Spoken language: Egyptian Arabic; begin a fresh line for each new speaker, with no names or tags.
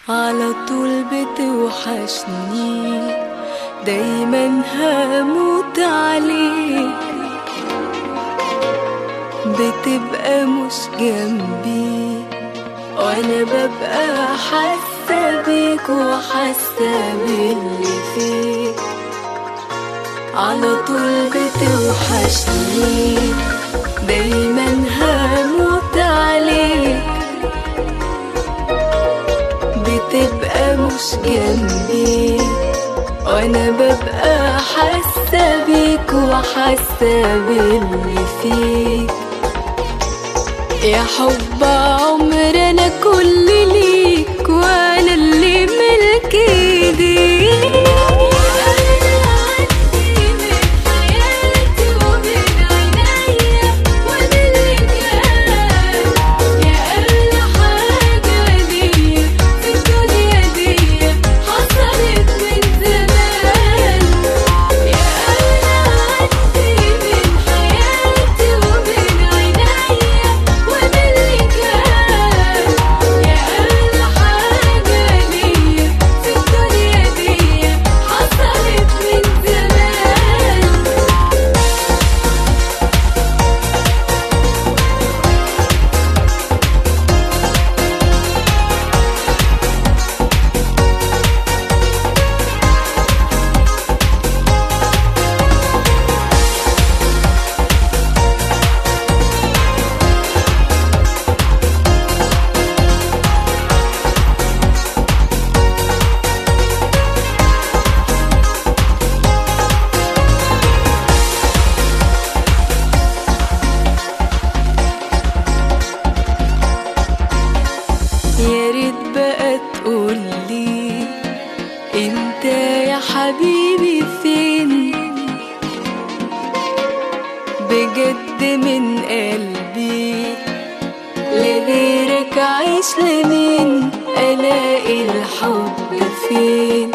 على طول بتوحشني دايما هموت عليك بتبقى مش جنبي وانا ببقى حاسه بيك وحاسه باللي فيك على طول بتوحشني دايما هموت عليك بتبقى مش جنبي وانا ببقى حاسه بيك وحاسه باللي فيك يا حب عمر انا كل ليك وانا اللي ملك ايديك يا ريت بقى تقولي انت يا حبيبي فين بجد من قلبي لغيرك عايش لمين الاقي الحب فين